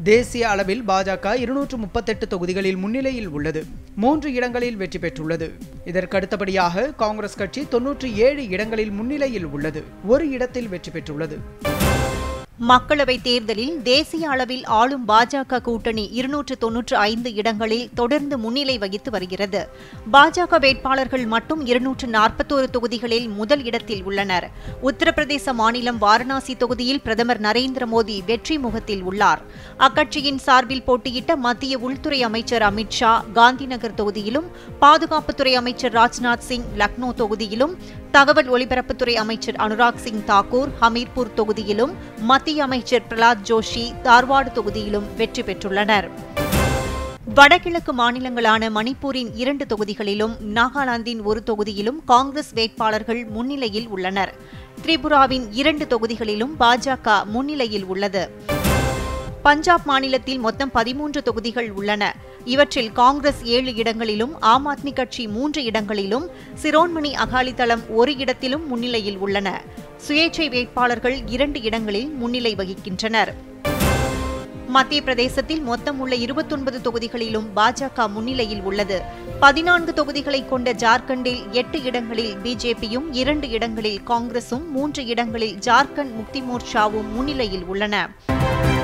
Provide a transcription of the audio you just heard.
தேசிய அளவில் பாஜக இருநூற்று முப்பத்தெட்டு தொகுதிகளில் முன்னிலையில் உள்ளது மூன்று இடங்களில் வெற்றி பெற்றுள்ளது இதற்கடுத்தபடியாக காங்கிரஸ் கட்சி தொன்னூற்றி ஏழு இடங்களில் முன்னிலையில் உள்ளது ஒரு இடத்தில் வெற்றி பெற்றுள்ளது மக்களவைத் தேர்தலில் தேசிய அளவில் ஆளும் பாஜக கூட்டணி இருநூற்று தொன்னூற்று ஐந்து இடங்களில் தொடர்ந்து முன்னிலை வகித்து வருகிறது பாஜக வேட்பாளர்கள் மட்டும் இருநூற்று நாற்பத்தோரு தொகுதிகளில் முதல் இடத்தில் உள்ளனர் உத்தரப்பிரதேச மாநிலம் வாரணாசி தொகுதியில் பிரதமர் நரேந்திர மோடி வெற்றி முகத்தில் உள்ளார் அக்கட்சியின் சார்பில் போட்டியிட்ட மத்திய உள்துறை அமைச்சர் அமித் ஷா காந்திநகர் தொகுதியிலும் பாதுகாப்புத்துறை அமைச்சர் ராஜ்நாத் சிங் லக்னோ தொகுதியிலும் தகவல் ஒலிபரப்புத்துறை அமைச்சர் அனுராக் சிங் தாக்கூர் ஹமீர்பூர் தொகுதியிலும் மத்திய அமைச்சர் பிரலாத் ஜோஷி தார்வாடு தொகுதியிலும் வெற்றி பெற்றுள்ளனர் வடகிழக்கு மாநிலங்களான மணிப்பூரின் இரண்டு தொகுதிகளிலும் நாகாலாந்தின் ஒரு தொகுதியிலும் காங்கிரஸ் வேட்பாளர்கள் முன்னிலையில் உள்ளனர் திரிபுராவின் இரண்டு தொகுதிகளிலும் பாஜக முன்னிலையில் உள்ளது பஞ்சாப் மாநிலத்தில் மொத்தம் பதிமூன்று தொகுதிகள் உள்ளன இவற்றில் காங்கிரஸ் ஏழு இடங்களிலும் ஆம் ஆத்மி கட்சி மூன்று இடங்களிலும் சிரோன்மணி அகாலிதளம் ஒரு இடத்திலும் முன்னிலையில் உள்ளன சுயேட்சை வேட்பாளர்கள் இரண்டு இடங்களில் முன்னிலை வகிக்கின்றனர் மத்திய பிரதேசத்தில் மொத்தம் உள்ள இருபத்தொன்பது தொகுதிகளிலும் பாஜக முன்னிலையில் உள்ளது பதினான்கு தொகுதிகளை கொண்ட ஜார்க்கண்டில் எட்டு இடங்களில் பிஜேபியும் இரண்டு இடங்களில் காங்கிரசும் மூன்று இடங்களில் ஜார்க்கண்ட் முக்தி மோர்ச்சாவும் முன்னிலையில் உள்ளன